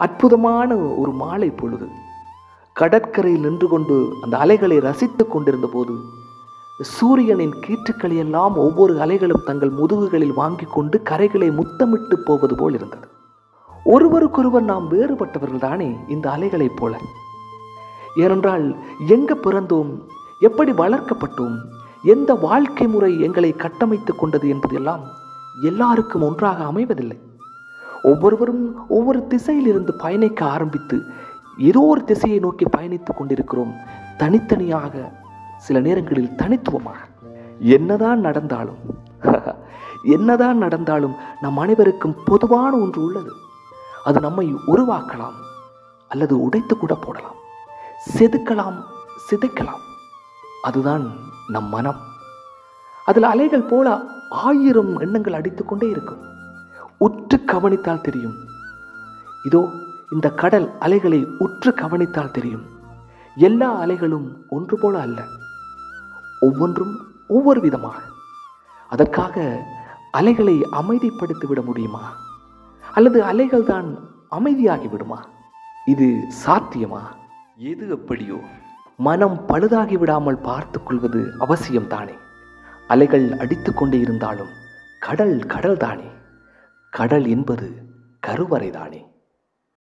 அற்புதமான ஒரு மாலை பொழுது கடற்கரையில் நின்று கொண்டு அந்த அலைகளை ரசித்துக் கொண்டிருந்த போது சூரியனின் கீற்றுக்களை எல்லாம் ஒவ்வொரு அலைகளும் தங்கள் முதுகுகளில் வாங்கிக் கொண்டு கரைகளை முத்தமிட்டு போவது போல் இருந்தது ஒருவருக்கொருவர் நாம் வேறுபட்டவர்கள் தானே இந்த அலைகளைப் போல ஏனென்றால் எங்க பிறந்தோம் எப்படி வளர்க்கப்பட்டோம் எந்த வாழ்க்கை முறை எங்களை கட்டமைத்துக் கொண்டது என்பதெல்லாம் எல்லாருக்கும் ஒன்றாக அமைவதில்லை ஒவ்வொருவரும் ஒவ்வொரு திசையிலிருந்து பயணிக்க ஆரம்பித்து ஏதோ ஒரு திசையை நோக்கி பயணித்துக் கொண்டிருக்கிறோம் தனித்தனியாக சில நேரங்களில் தனித்துவமாக என்னதான் நடந்தாலும் என்னதான் நடந்தாலும் நம் அனைவருக்கும் பொதுவான ஒன்று உள்ளது அது நம்மை உருவாக்கலாம் அல்லது உடைத்து கூட போடலாம் செதுக்கலாம் சிதைக்கலாம் அதுதான் நம் மனம் அதில் அலைகள் போல ஆயிரம் எண்ணங்கள் அடித்துக்கொண்டே இருக்கும் உற்று கவனித்தால் தெரியும் இதோ இந்த கடல் அலைகளை உற்று கவனித்தால் தெரியும் எல்லா அலைகளும் ஒன்று போல அல்ல ஒவ்வொன்றும் ஒவ்வொரு விதமாக அதற்காக அலைகளை அமைதிப்படுத்தி விட முடியுமா அல்லது அலைகள் தான் அமைதியாகி விடுமா இது சாத்தியமா எது எப்படியோ மனம் பழுதாகி விடாமல் பார்த்துக் கொள்வது அவசியம்தானே அலைகள் அடித்துக் கொண்டே இருந்தாலும் கடல் கடல் தானே கடல் என்பது கருவறைதானே